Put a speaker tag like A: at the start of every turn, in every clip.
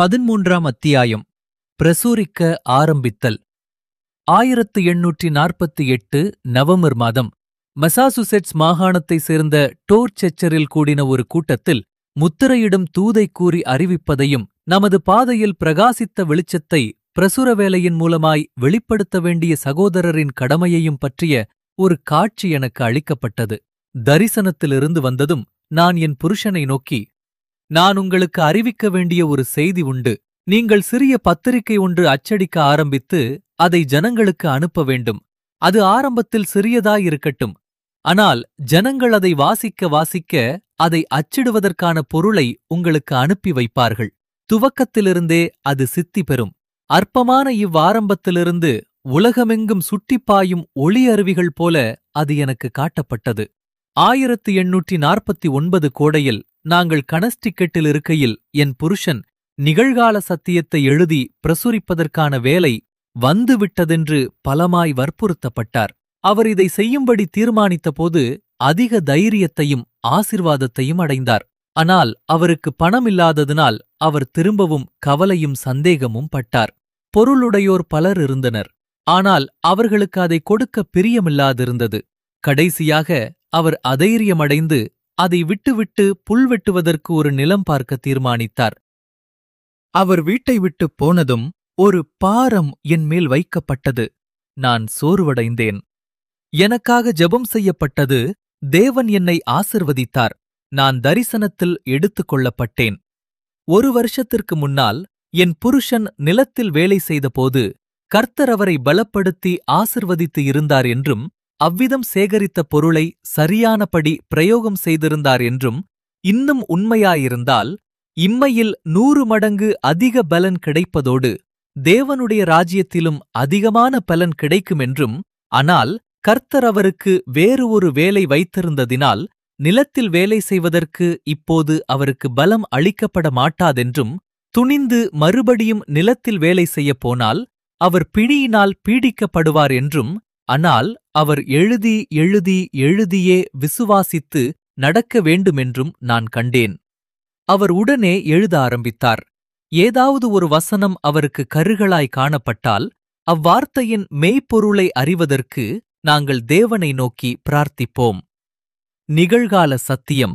A: பதிமூன்றாம் அத்தியாயம் பிரசுரிக்க ஆரம்பித்தல் ஆயிரத்து எண்ணூற்றி நாற்பத்தி எட்டு நவம்பர் மாதம் மசாசுசெட்ஸ் மாகாணத்தைச் சேர்ந்த டோர்செச்சரில் கூடின ஒரு கூட்டத்தில் முத்திரையிடும் தூதை கூறி அறிவிப்பதையும் நமது பாதையில் பிரகாசித்த வெளிச்சத்தை பிரசுர வேலையின் மூலமாய் வெளிப்படுத்த வேண்டிய சகோதரரின் கடமையையும் பற்றிய ஒரு காட்சி எனக்கு அளிக்கப்பட்டது தரிசனத்திலிருந்து வந்ததும் நான் என் புருஷனை நோக்கி நான் உங்களுக்கு அறிவிக்க வேண்டிய ஒரு செய்தி உண்டு நீங்கள் சிறிய பத்திரிகை ஒன்று அச்சடிக்க ஆரம்பித்து அதை ஜனங்களுக்கு அனுப்ப வேண்டும் அது ஆரம்பத்தில் சிறியதாயிருக்கட்டும் ஆனால் ஜனங்கள் அதை வாசிக்க வாசிக்க அதை அச்சிடுவதற்கான பொருளை உங்களுக்கு அனுப்பி வைப்பார்கள் துவக்கத்திலிருந்தே அது சித்தி பெறும் அற்பமான இவ்வாரம்பத்திலிருந்து உலகமெங்கும் சுட்டிப்பாயும் ஒளி அருவிகள் போல அது எனக்கு காட்டப்பட்டது ஆயிரத்து எண்ணூற்றி நாற்பத்தி ஒன்பது கோடையில் நாங்கள் கனஸ்டிக்கெட்டில் இருக்கையில் என் புருஷன் நிகழ்கால சத்தியத்தை எழுதி பிரசுரிப்பதற்கான வேலை வந்துவிட்டதென்று பலமாய் வற்புறுத்தப்பட்டார் அவர் இதை செய்யும்படி தீர்மானித்தபோது அதிக தைரியத்தையும் ஆசிர்வாதத்தையும் அடைந்தார் ஆனால் அவருக்கு பணமில்லாததினால் அவர் திரும்பவும் கவலையும் சந்தேகமும் பட்டார் பொருளுடையோர் பலர் இருந்தனர் ஆனால் அவர்களுக்கு அதை கொடுக்க பிரியமில்லாதிருந்தது கடைசியாக அவர் அதைரியமடைந்து அதை விட்டுவிட்டு புல் வெட்டுவதற்கு ஒரு நிலம் பார்க்க தீர்மானித்தார் அவர் வீட்டை விட்டுப் போனதும் ஒரு பாரம் என் மேல் வைக்கப்பட்டது நான் சோர்வடைந்தேன் எனக்காக ஜெபம் செய்யப்பட்டது தேவன் என்னை ஆசிர்வதித்தார் நான் தரிசனத்தில் எடுத்துக் கொள்ளப்பட்டேன் ஒரு வருஷத்திற்கு முன்னால் என் புருஷன் நிலத்தில் வேலை செய்தபோது கர்த்தர் அவரை பலப்படுத்தி ஆசிர்வதித்து இருந்தார் என்றும் அவ்விதம் சேகரித்த பொருளை சரியானபடி பிரயோகம் செய்திருந்தார் என்றும் இன்னும் உண்மையாயிருந்தால் இம்மையில் நூறு மடங்கு அதிக பலன் கிடைப்பதோடு தேவனுடைய ராஜ்யத்திலும் அதிகமான பலன் கிடைக்கும் என்றும் ஆனால் கர்த்தர் அவருக்கு வேறு ஒரு வேலை வைத்திருந்ததினால் நிலத்தில் வேலை செய்வதற்கு இப்போது அவருக்கு பலம் அளிக்கப்பட மாட்டாதென்றும் துணிந்து மறுபடியும் நிலத்தில் வேலை செய்யப் போனால் அவர் பிடியினால் பீடிக்கப்படுவார் என்றும் ஆனால் அவர் எழுதி எழுதி எழுதியே விசுவாசித்து நடக்க வேண்டுமென்றும் நான் கண்டேன் அவர் உடனே எழுத ஆரம்பித்தார் ஏதாவது ஒரு வசனம் அவருக்கு கருகளாய் காணப்பட்டால் அவ்வார்த்தையின் மெய்ப்பொருளை அறிவதற்கு நாங்கள் தேவனை நோக்கி பிரார்த்திப்போம் நிகழ்கால சத்தியம்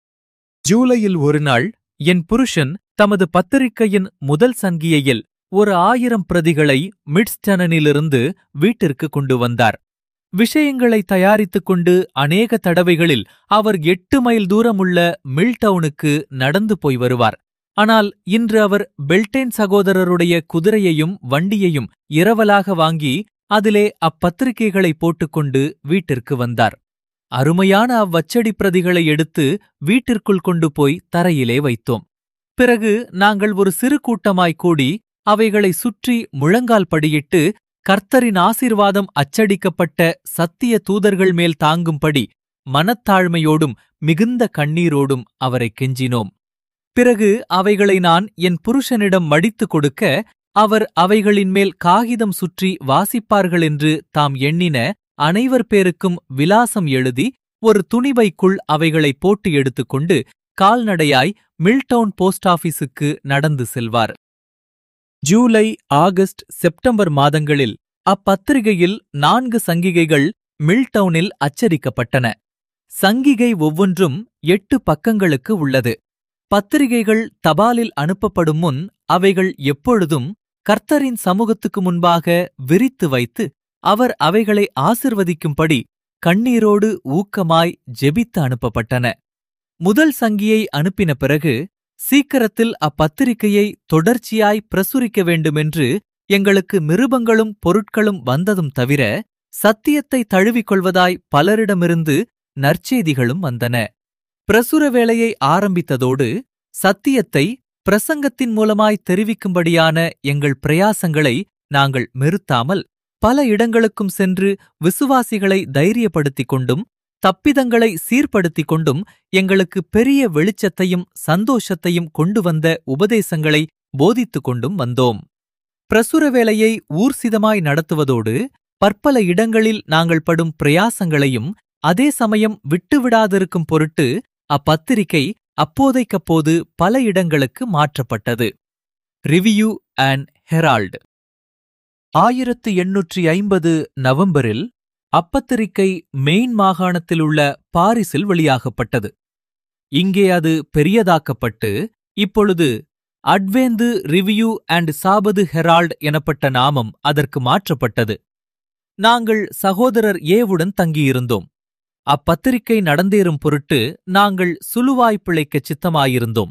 A: ஜூலையில் ஒரு நாள் என் புருஷன் தமது பத்திரிகையின் முதல் சங்கியையில் ஒரு ஆயிரம் பிரதிகளை மிட்ஸ்டனிலிருந்து வீட்டிற்கு கொண்டு வந்தார் விஷயங்களை தயாரித்துக் கொண்டு அநேக தடவைகளில் அவர் எட்டு மைல் தூரமுள்ள மில்டவுனுக்கு நடந்து போய் வருவார் ஆனால் இன்று அவர் பெல்டேன் சகோதரருடைய குதிரையையும் வண்டியையும் இரவலாக வாங்கி அதிலே அப்பத்திரிகைகளை போட்டுக்கொண்டு வீட்டிற்கு வந்தார் அருமையான அவ்வச்சடி பிரதிகளை எடுத்து வீட்டிற்குள் கொண்டு போய் தரையிலே வைத்தோம் பிறகு நாங்கள் ஒரு சிறு கூட்டமாய் கூடி அவைகளை சுற்றி முழங்கால் படியிட்டு கர்த்தரின் ஆசீர்வாதம் அச்சடிக்கப்பட்ட சத்திய தூதர்கள் மேல் தாங்கும்படி மனத்தாழ்மையோடும் மிகுந்த கண்ணீரோடும் அவரை கெஞ்சினோம் பிறகு அவைகளை நான் என் புருஷனிடம் மடித்து கொடுக்க அவர் அவைகளின் மேல் காகிதம் சுற்றி வாசிப்பார்கள் என்று தாம் எண்ணின அனைவர் பேருக்கும் விலாசம் எழுதி ஒரு துணிவைக்குள் அவைகளை போட்டு எடுத்துக்கொண்டு கால்நடையாய் மில்டவுன் போஸ்ட் ஆபீஸுக்கு நடந்து செல்வார் ஜூலை ஆகஸ்ட் செப்டம்பர் மாதங்களில் அப்பத்திரிகையில் நான்கு சங்கிகைகள் மில்டவுனில் அச்சரிக்கப்பட்டன சங்கிகை ஒவ்வொன்றும் எட்டு பக்கங்களுக்கு உள்ளது பத்திரிகைகள் தபாலில் அனுப்பப்படும் முன் அவைகள் எப்பொழுதும் கர்த்தரின் சமூகத்துக்கு முன்பாக விரித்து வைத்து அவர் அவைகளை ஆசிர்வதிக்கும்படி கண்ணீரோடு ஊக்கமாய் ஜெபித்து அனுப்பப்பட்டன முதல் சங்கியை அனுப்பின பிறகு சீக்கிரத்தில் அப்பத்திரிகையை தொடர்ச்சியாய் பிரசுரிக்க வேண்டுமென்று எங்களுக்கு மிருபங்களும் பொருட்களும் வந்ததும் தவிர சத்தியத்தை தழுவிக்கொள்வதாய் பலரிடமிருந்து நற்செய்திகளும் வந்தன பிரசுர வேலையை ஆரம்பித்ததோடு சத்தியத்தை பிரசங்கத்தின் மூலமாய் தெரிவிக்கும்படியான எங்கள் பிரயாசங்களை நாங்கள் மெருத்தாமல் பல இடங்களுக்கும் சென்று விசுவாசிகளை தைரியப்படுத்திக் கொண்டும் தப்பிதங்களை சீர்படுத்திக் கொண்டும் எங்களுக்கு பெரிய வெளிச்சத்தையும் சந்தோஷத்தையும் கொண்டு வந்த உபதேசங்களை போதித்துக் கொண்டும் வந்தோம் பிரசுர வேலையை ஊர்சிதமாய் நடத்துவதோடு பற்பல இடங்களில் நாங்கள் படும் பிரயாசங்களையும் அதே சமயம் விட்டுவிடாதிருக்கும் பொருட்டு அப்பத்திரிகை அப்போதைக்கப்போது பல இடங்களுக்கு மாற்றப்பட்டது ரிவ்யூ அண்ட் ஹெரால்டு ஆயிரத்து எண்ணூற்றி ஐம்பது நவம்பரில் அப்பத்திரிகை மெயின் மாகாணத்தில் உள்ள பாரிஸில் வெளியாகப்பட்டது இங்கே அது பெரியதாக்கப்பட்டு இப்பொழுது Advent Review and Sabbath Herald எனப்பட்ட நாமம் அதற்கு மாற்றப்பட்டது நாங்கள் சகோதரர் ஏவுடன் தங்கியிருந்தோம் அப்பத்திரிகை நடந்தேறும் பொருட்டு நாங்கள் சுலுவாய் பிழைக்கச் சித்தமாயிருந்தோம்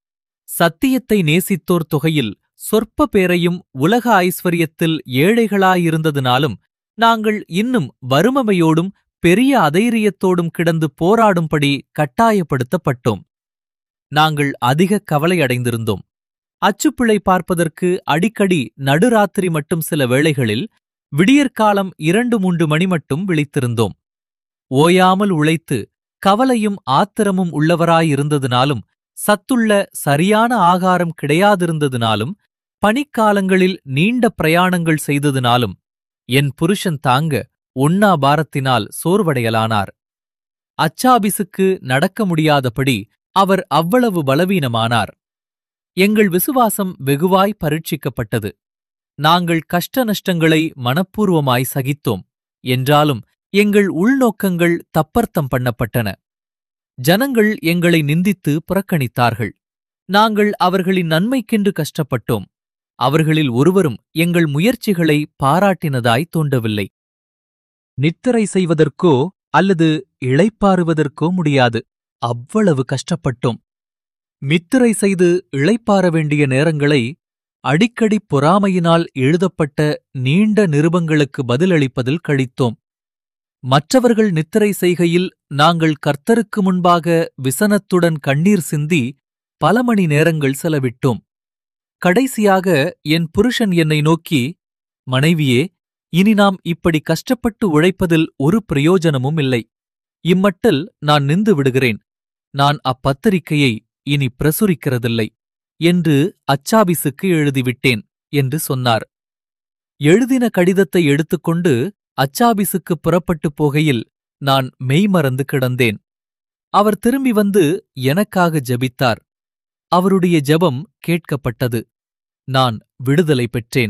A: சத்தியத்தை நேசித்தோர் தொகையில் சொற்ப பேரையும் உலக ஐஸ்வர்யத்தில் ஏழைகளாயிருந்ததினாலும் நாங்கள் இன்னும் வறுமமையோடும் பெரிய அதைரியத்தோடும் கிடந்து போராடும்படி கட்டாயப்படுத்தப்பட்டோம் நாங்கள் அதிக கவலையடைந்திருந்தோம் அச்சுப்பிழை பார்ப்பதற்கு அடிக்கடி நடுராத்திரி மட்டும் சில வேளைகளில் விடியற்காலம் இரண்டு மூன்று மணி மட்டும் விழித்திருந்தோம் ஓயாமல் உழைத்து கவலையும் ஆத்திரமும் உள்ளவராயிருந்ததினாலும் சத்துள்ள சரியான ஆகாரம் கிடையாதிருந்ததினாலும் பனிக்காலங்களில் நீண்ட பிரயாணங்கள் செய்ததினாலும் என் புருஷன் தாங்க உண்ணா பாரத்தினால் சோர்வடையலானார் அச்சாபிசுக்கு நடக்க முடியாதபடி அவர் அவ்வளவு பலவீனமானார் எங்கள் விசுவாசம் வெகுவாய் பரீட்சிக்கப்பட்டது நாங்கள் கஷ்ட நஷ்டங்களை மனப்பூர்வமாய் சகித்தோம் என்றாலும் எங்கள் உள்நோக்கங்கள் தப்பர்த்தம் பண்ணப்பட்டன ஜனங்கள் எங்களை நிந்தித்து புறக்கணித்தார்கள் நாங்கள் அவர்களின் நன்மைக்கென்று கஷ்டப்பட்டோம் அவர்களில் ஒருவரும் எங்கள் முயற்சிகளை பாராட்டினதாய் தோன்றவில்லை நித்திரை செய்வதற்கோ அல்லது இளைப்பாறுவதற்கோ முடியாது அவ்வளவு கஷ்டப்பட்டோம் மித்திரை செய்து இளைப்பாற வேண்டிய நேரங்களை அடிக்கடி பொறாமையினால் எழுதப்பட்ட நீண்ட நிருபங்களுக்கு பதிலளிப்பதில் கழித்தோம் மற்றவர்கள் நித்திரை செய்கையில் நாங்கள் கர்த்தருக்கு முன்பாக விசனத்துடன் கண்ணீர் சிந்தி பல மணி நேரங்கள் செலவிட்டோம் கடைசியாக என் புருஷன் என்னை நோக்கி மனைவியே இனி நாம் இப்படி கஷ்டப்பட்டு உழைப்பதில் ஒரு பிரயோஜனமும் இல்லை இம்மட்டில் நான் நின்று விடுகிறேன் நான் அப்பத்திரிகையை இனி பிரசுரிக்கிறதில்லை என்று அச்சாபிசுக்கு எழுதிவிட்டேன் என்று சொன்னார் எழுதின கடிதத்தை எடுத்துக்கொண்டு அச்சாபிசுக்கு புறப்பட்டுப் போகையில் நான் மெய்மறந்து கிடந்தேன் அவர் திரும்பி வந்து எனக்காக ஜெபித்தார் அவருடைய ஜெபம் கேட்கப்பட்டது நான் விடுதலை பெற்றேன்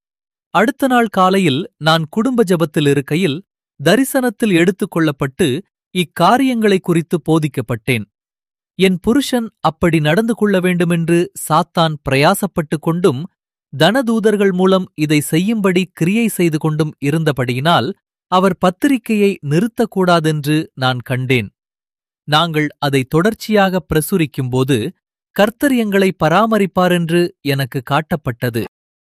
A: அடுத்த நாள் காலையில் நான் குடும்ப ஜெபத்தில் இருக்கையில் தரிசனத்தில் எடுத்துக் கொள்ளப்பட்டு இக்காரியங்களை குறித்து போதிக்கப்பட்டேன் என் புருஷன் அப்படி நடந்து கொள்ள வேண்டுமென்று சாத்தான் பிரயாசப்பட்டுக் கொண்டும் தனதூதர்கள் மூலம் இதை செய்யும்படி கிரியை செய்து கொண்டும் இருந்தபடியினால் அவர் பத்திரிகையை நிறுத்தக்கூடாதென்று நான் கண்டேன் நாங்கள் அதை தொடர்ச்சியாக பிரசுரிக்கும்போது கர்த்தர் எங்களை பராமரிப்பாரென்று எனக்கு காட்டப்பட்டது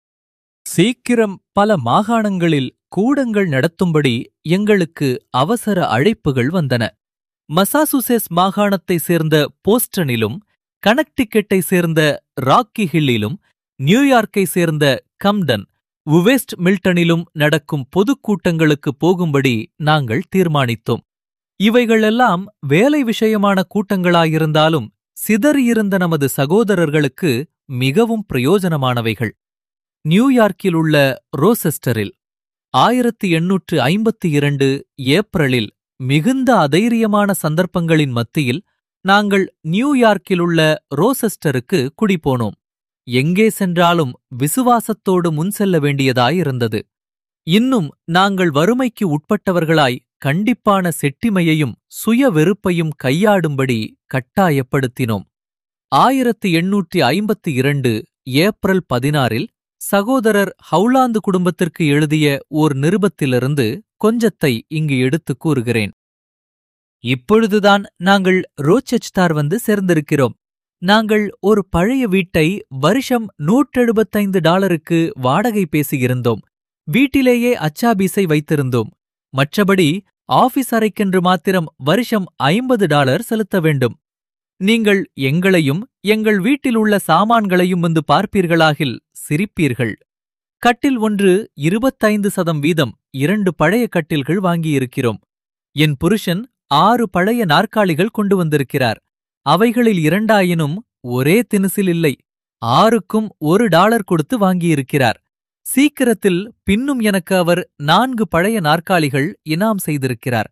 A: சீக்கிரம் பல மாகாணங்களில் கூடங்கள் நடத்தும்படி எங்களுக்கு அவசர அழைப்புகள் வந்தன மசாசுசெஸ் மாகாணத்தை சேர்ந்த போஸ்டனிலும் கனக்டிக்கெட்டை சேர்ந்த ராக்கி ஹில்லிலும் நியூயார்க்கை சேர்ந்த கம்டன் உவெஸ்ட் மில்டனிலும் நடக்கும் பொதுக்கூட்டங்களுக்கு போகும்படி நாங்கள் தீர்மானித்தோம் இவைகளெல்லாம் வேலை விஷயமான கூட்டங்களாயிருந்தாலும் சிதறியிருந்த நமது சகோதரர்களுக்கு மிகவும் பிரயோஜனமானவைகள் நியூயார்க்கில் உள்ள ரோசெஸ்டரில் ஆயிரத்தி எண்ணூற்று ஐம்பத்தி இரண்டு ஏப்ரலில் மிகுந்த அதைரியமான சந்தர்ப்பங்களின் மத்தியில் நாங்கள் நியூயார்க்கிலுள்ள ரோசெஸ்டருக்கு குடிபோனோம் எங்கே சென்றாலும் விசுவாசத்தோடு முன் செல்ல வேண்டியதாயிருந்தது இன்னும் நாங்கள் வறுமைக்கு உட்பட்டவர்களாய் கண்டிப்பான செட்டிமையையும் சுய வெறுப்பையும் கையாடும்படி கட்டாயப்படுத்தினோம் ஆயிரத்து எண்ணூற்றி ஐம்பத்தி இரண்டு ஏப்ரல் பதினாறில் சகோதரர் ஹவுலாந்து குடும்பத்திற்கு எழுதிய ஓர் நிருபத்திலிருந்து கொஞ்சத்தை இங்கு எடுத்துக் கூறுகிறேன் இப்பொழுதுதான் நாங்கள் ரோச்செச்தார் வந்து சேர்ந்திருக்கிறோம் நாங்கள் ஒரு பழைய வீட்டை வருஷம் நூற்றெழுபத்தைந்து டாலருக்கு வாடகை பேசியிருந்தோம் வீட்டிலேயே அச்சாபீஸை வைத்திருந்தோம் மற்றபடி ஆபீஸ் அறைக்கென்று மாத்திரம் வருஷம் ஐம்பது டாலர் செலுத்த வேண்டும் நீங்கள் எங்களையும் எங்கள் வீட்டில் உள்ள சாமான்களையும் வந்து பார்ப்பீர்களாகில் சிரிப்பீர்கள் கட்டில் ஒன்று இருபத்தைந்து சதம் வீதம் இரண்டு பழைய கட்டில்கள் வாங்கியிருக்கிறோம் என் புருஷன் ஆறு பழைய நாற்காலிகள் கொண்டு வந்திருக்கிறார் அவைகளில் இரண்டாயினும் ஒரே தினுசில் இல்லை ஆறுக்கும் ஒரு டாலர் கொடுத்து வாங்கியிருக்கிறார் சீக்கிரத்தில் பின்னும் எனக்கு அவர் நான்கு பழைய நாற்காலிகள் இனாம் செய்திருக்கிறார்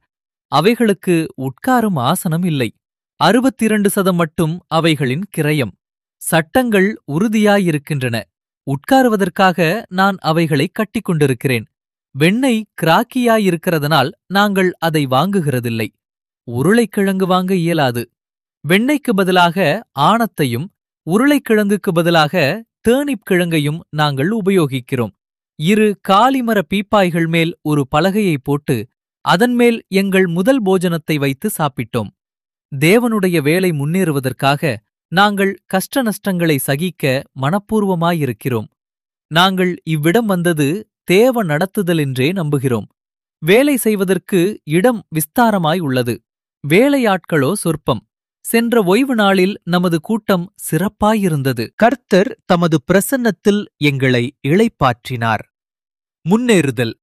A: அவைகளுக்கு உட்காரும் ஆசனம் இல்லை அறுபத்திரண்டு சதம் மட்டும் அவைகளின் கிரயம் சட்டங்கள் உறுதியாயிருக்கின்றன உட்காருவதற்காக நான் அவைகளை கட்டிக் கொண்டிருக்கிறேன் வெண்ணெய் கிராக்கியாயிருக்கிறதனால் நாங்கள் அதை வாங்குகிறதில்லை உருளைக்கிழங்கு வாங்க இயலாது வெண்ணெய்க்கு பதிலாக ஆணத்தையும் உருளைக்கிழங்குக்கு பதிலாக டேர்னிப் கிழங்கையும் நாங்கள் உபயோகிக்கிறோம் இரு காலிமர பீப்பாய்கள் மேல் ஒரு பலகையை போட்டு அதன்மேல் எங்கள் முதல் போஜனத்தை வைத்து சாப்பிட்டோம் தேவனுடைய வேலை முன்னேறுவதற்காக நாங்கள் கஷ்ட நஷ்டங்களை சகிக்க மனப்பூர்வமாயிருக்கிறோம் நாங்கள் இவ்விடம் வந்தது தேவ நடத்துதலென்றே நம்புகிறோம் வேலை செய்வதற்கு இடம் விஸ்தாரமாய் உள்ளது வேலையாட்களோ சொற்பம் சென்ற ஓய்வு நாளில் நமது கூட்டம் சிறப்பாயிருந்தது கர்த்தர் தமது பிரசன்னத்தில் எங்களை இளைப்பாற்றினார் முன்னேறுதல்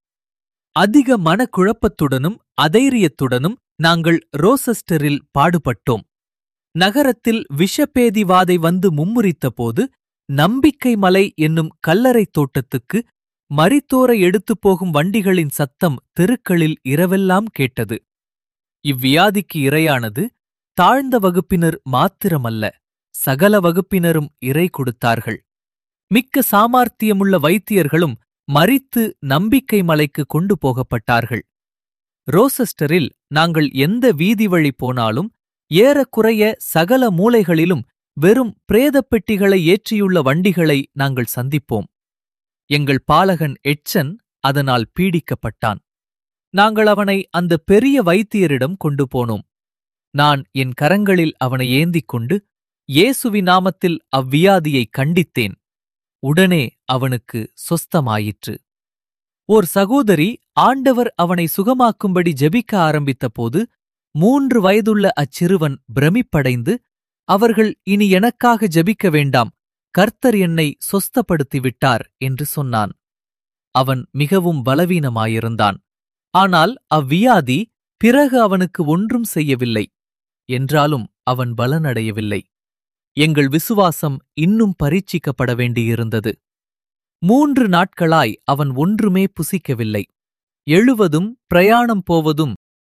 A: அதிக மனக்குழப்பத்துடனும் அதைரியத்துடனும் நாங்கள் ரோசஸ்டரில் பாடுபட்டோம் நகரத்தில் விஷப்பேதிவாதை வந்து மும்முரித்தபோது நம்பிக்கை மலை என்னும் கல்லறைத் தோட்டத்துக்கு மரித்தோரை எடுத்துப் போகும் வண்டிகளின் சத்தம் தெருக்களில் இரவெல்லாம் கேட்டது இவ்வியாதிக்கு இரையானது தாழ்ந்த வகுப்பினர் மாத்திரமல்ல சகல வகுப்பினரும் இறை கொடுத்தார்கள் மிக்க சாமார்த்தியமுள்ள வைத்தியர்களும் மரித்து நம்பிக்கை மலைக்கு கொண்டு போகப்பட்டார்கள் ரோசஸ்டரில் நாங்கள் எந்த வீதி வழி போனாலும் ஏறக்குறைய சகல மூலைகளிலும் வெறும் பிரேதப் பெட்டிகளை ஏற்றியுள்ள வண்டிகளை நாங்கள் சந்திப்போம் எங்கள் பாலகன் எட்சன் அதனால் பீடிக்கப்பட்டான் நாங்கள் அவனை அந்த பெரிய வைத்தியரிடம் கொண்டு போனோம் நான் என் கரங்களில் அவனை ஏந்திக் கொண்டு இயேசுவி நாமத்தில் அவ்வியாதியை கண்டித்தேன் உடனே அவனுக்கு சொஸ்தமாயிற்று ஓர் சகோதரி ஆண்டவர் அவனை சுகமாக்கும்படி ஜெபிக்க ஆரம்பித்தபோது மூன்று வயதுள்ள அச்சிறுவன் பிரமிப்படைந்து அவர்கள் இனி எனக்காக ஜெபிக்க வேண்டாம் கர்த்தர் என்னை சொஸ்தப்படுத்தி விட்டார் என்று சொன்னான் அவன் மிகவும் பலவீனமாயிருந்தான் ஆனால் அவ்வியாதி பிறகு அவனுக்கு ஒன்றும் செய்யவில்லை என்றாலும் அவன் பலனடையவில்லை எங்கள் விசுவாசம் இன்னும் பரீட்சிக்கப்பட வேண்டியிருந்தது மூன்று நாட்களாய் அவன் ஒன்றுமே புசிக்கவில்லை எழுவதும் பிரயாணம் போவதும்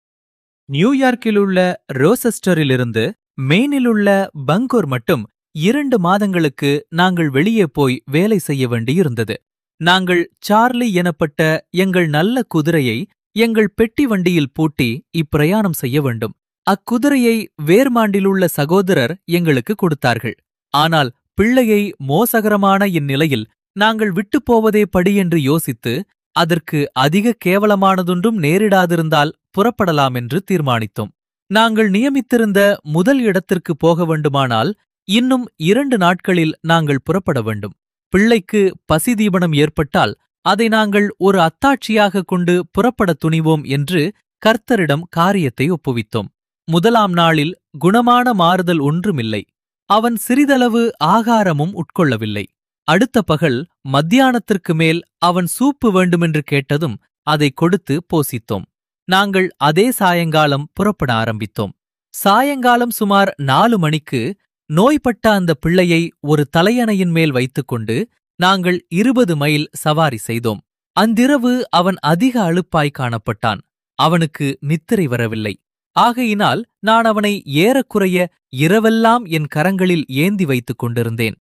A: நியூயார்க்கிலுள்ள ரோசெஸ்டரிலிருந்து மெயினிலுள்ள பங்கூர் மட்டும் இரண்டு மாதங்களுக்கு நாங்கள் வெளியே போய் வேலை செய்ய வேண்டியிருந்தது நாங்கள் சார்லி எனப்பட்ட எங்கள் நல்ல குதிரையை எங்கள் பெட்டி வண்டியில் பூட்டி இப்பிரயாணம் செய்ய வேண்டும் அக்குதிரையை வேர்மாண்டிலுள்ள சகோதரர் எங்களுக்கு கொடுத்தார்கள் ஆனால் பிள்ளையை மோசகரமான இந்நிலையில் நாங்கள் விட்டுப் போவதே படி என்று யோசித்து அதற்கு அதிக கேவலமானதொன்றும் நேரிடாதிருந்தால் புறப்படலாம் என்று தீர்மானித்தோம் நாங்கள் நியமித்திருந்த முதல் இடத்திற்கு போக வேண்டுமானால் இன்னும் இரண்டு நாட்களில் நாங்கள் புறப்பட வேண்டும் பிள்ளைக்கு பசி தீபனம் ஏற்பட்டால் அதை நாங்கள் ஒரு அத்தாட்சியாக கொண்டு புறப்படத் துணிவோம் என்று கர்த்தரிடம் காரியத்தை ஒப்புவித்தோம் முதலாம் நாளில் குணமான மாறுதல் ஒன்றுமில்லை அவன் சிறிதளவு ஆகாரமும் உட்கொள்ளவில்லை அடுத்த பகல் மத்தியானத்திற்கு மேல் அவன் சூப்பு வேண்டுமென்று கேட்டதும் அதை கொடுத்து போசித்தோம் நாங்கள் அதே சாயங்காலம் புறப்பட ஆரம்பித்தோம் சாயங்காலம் சுமார் நாலு மணிக்கு நோய்பட்ட அந்த பிள்ளையை ஒரு தலையணையின் மேல் வைத்துக்கொண்டு நாங்கள் இருபது மைல் சவாரி செய்தோம் அந்திரவு அவன் அதிக அலுப்பாய் காணப்பட்டான் அவனுக்கு நித்திரை வரவில்லை ஆகையினால் நான் அவனை ஏறக்குறைய இரவெல்லாம் என் கரங்களில் ஏந்தி வைத்துக் கொண்டிருந்தேன்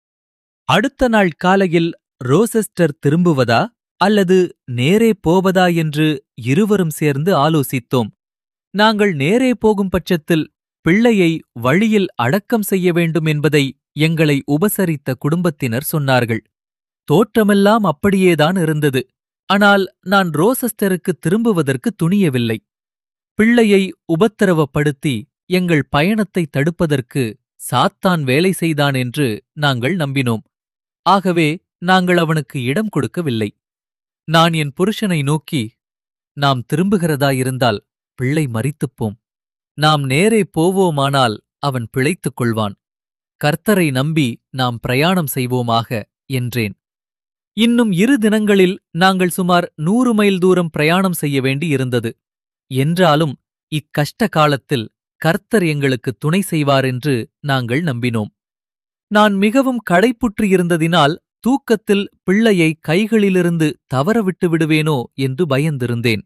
A: அடுத்த நாள் காலையில் ரோசெஸ்டர் திரும்புவதா அல்லது நேரே போவதா என்று இருவரும் சேர்ந்து ஆலோசித்தோம் நாங்கள் நேரே போகும் பட்சத்தில் பிள்ளையை வழியில் அடக்கம் செய்ய வேண்டும் என்பதை எங்களை உபசரித்த குடும்பத்தினர் சொன்னார்கள் தோற்றமெல்லாம் அப்படியேதான் இருந்தது ஆனால் நான் ரோசஸ்டருக்கு திரும்புவதற்கு துணியவில்லை பிள்ளையை உபத்திரவப்படுத்தி எங்கள் பயணத்தை தடுப்பதற்கு சாத்தான் வேலை செய்தான் என்று நாங்கள் நம்பினோம் ஆகவே நாங்கள் அவனுக்கு இடம் கொடுக்கவில்லை நான் என் புருஷனை நோக்கி நாம் திரும்புகிறதாயிருந்தால் பிள்ளை மரித்துப்போம் நாம் நேரே போவோமானால் அவன் பிழைத்துக் கொள்வான் கர்த்தரை நம்பி நாம் பிரயாணம் செய்வோமாக என்றேன் இன்னும் இரு தினங்களில் நாங்கள் சுமார் நூறு மைல் தூரம் பிரயாணம் செய்ய வேண்டியிருந்தது என்றாலும் இக்கஷ்ட காலத்தில் கர்த்தர் எங்களுக்கு துணை செய்வார் என்று நாங்கள் நம்பினோம் நான் மிகவும் கடைப்புற்று இருந்ததினால் தூக்கத்தில் பிள்ளையை கைகளிலிருந்து தவறவிட்டு விடுவேனோ என்று பயந்திருந்தேன்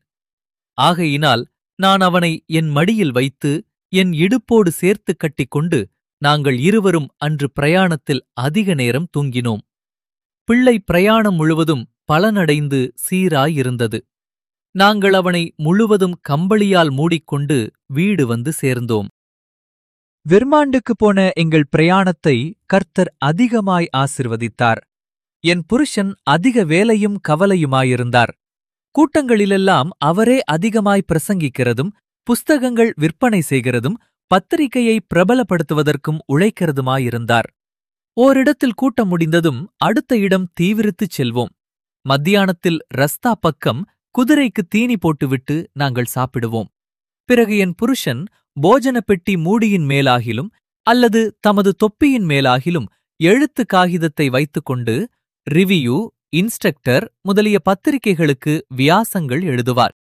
A: ஆகையினால் நான் அவனை என் மடியில் வைத்து என் இடுப்போடு சேர்த்து கட்டிக்கொண்டு நாங்கள் இருவரும் அன்று பிரயாணத்தில் அதிக நேரம் தூங்கினோம் பிள்ளை பிரயாணம் முழுவதும் பலனடைந்து சீராயிருந்தது நாங்கள் அவனை முழுவதும் கம்பளியால் மூடிக்கொண்டு வீடு வந்து சேர்ந்தோம்
B: வெர்மாண்டுக்கு போன எங்கள் பிரயாணத்தை கர்த்தர் அதிகமாய் ஆசிர்வதித்தார் என் புருஷன் அதிக வேலையும் கவலையுமாயிருந்தார் கூட்டங்களிலெல்லாம் அவரே அதிகமாய் பிரசங்கிக்கிறதும் புஸ்தகங்கள் விற்பனை செய்கிறதும் பத்திரிகையை பிரபலப்படுத்துவதற்கும் உழைக்கிறதுமாயிருந்தார் ஓரிடத்தில் கூட்டம் முடிந்ததும் அடுத்த இடம் தீவிரித்துச் செல்வோம் மத்தியானத்தில் ரஸ்தா பக்கம் குதிரைக்கு தீனி போட்டுவிட்டு நாங்கள் சாப்பிடுவோம் பிறகு என் புருஷன் போஜன பெட்டி மூடியின் மேலாகிலும் அல்லது தமது தொப்பியின் மேலாகிலும் எழுத்து காகிதத்தை வைத்துக்கொண்டு ரிவியூ இன்ஸ்ட்ரக்டர் முதலிய பத்திரிகைகளுக்கு வியாசங்கள் எழுதுவார்